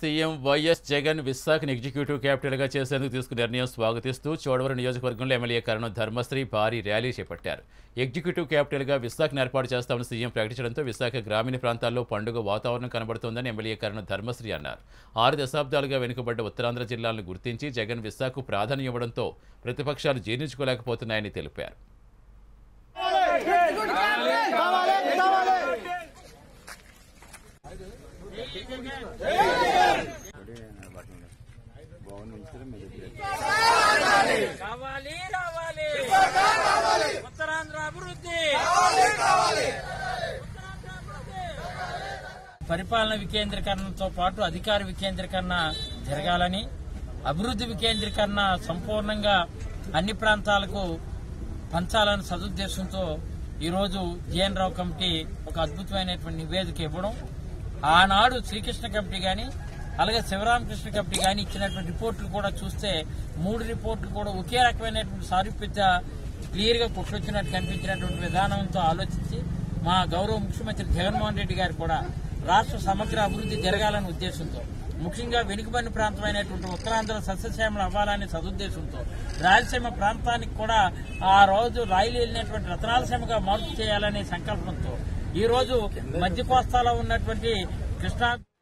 CM YS Jagan విశాఖను executive క్యాపిటల్గా చేసేందుకు తీసుకున్న నిర్ణయం స్వాగతిస్తూ చోడవరం నియోజకవర్గంలో ఎమ్మెల్యే కరణం ధర్మశ్రీ భారీ ర్యాలీ చేపట్టారు ఎగ్జిక్యూటివ్ క్యాపిటల్గా విశాఖను ఏర్పాటు చేస్తామని సీఎం ప్రకటించడంతో విశాఖ గ్రామీణ ప్రాంతాల్లో పండుగ వాతావరణం కనబడుతోందని ఎమ్మెల్యే కరణం ధర్మశ్రీ అన్నారు ఆరు దశాబ్దాలుగా వెనుకబడ్డ ఉత్తరాంధ్ర జిల్లాలను గుర్తించి జగన్ విశాఖకు ప్రాధాన్యం ఇవ్వడంతో ప్రతిపక్షాలు జీర్ణించుకోలేకపోతున్నాయని తెలిపారు కావాలి రావాలి ఉత్తరాంధ్ర అభివృద్ధి పరిపాలన వికేంద్రీకరణతో పాటు అధికార వికేంద్రీకరణ జరగాలని అభివృద్ధి వికేంద్రీకరణ సంపూర్ణంగా అన్ని ప్రాంతాలకు పంచాలని సదుద్దేశంతో ఈరోజు జిఎన్ రావు కమిటీ ఒక అద్భుతమైనటువంటి నివేదిక ఇవ్వడం ఆనాడు శ్రీకృష్ణ కమిటీ గాని అలాగే శివరామకృష్ణ కమిటీ గాని ఇచ్చినటువంటి రిపోర్టులు కూడా చూస్తే మూడు రిపోర్టులు కూడా ఒకే రకమైనటువంటి సారూప్యత క్లియర్ గా కొట్టొచ్చినట్టు కనిపించినటువంటి విధానంతో ఆలోచించి మా గౌరవ ముఖ్యమంత్రి జగన్మోహన్ రెడ్డి గారు కూడా రాష్ట్ర సమగ్ర అభివృద్ధి జరగాలనే ఉద్దేశంతో ముఖ్యంగా వెనుకబడిన ప్రాంతమైనటువంటి ఉత్తరాంధ్ర సస్యశ్యామలు అవ్వాలనే సదుద్దేశంతో రాయలసీమ ప్రాంతానికి కూడా ఆ రోజు రైలు వెళ్ళినటువంటి రతనాలసీమగా మార్పు చేయాలనే సంకల్పంతో ఈ రోజు మధ్య కోస్తాలో ఉన్నటువంటి కృష్ణా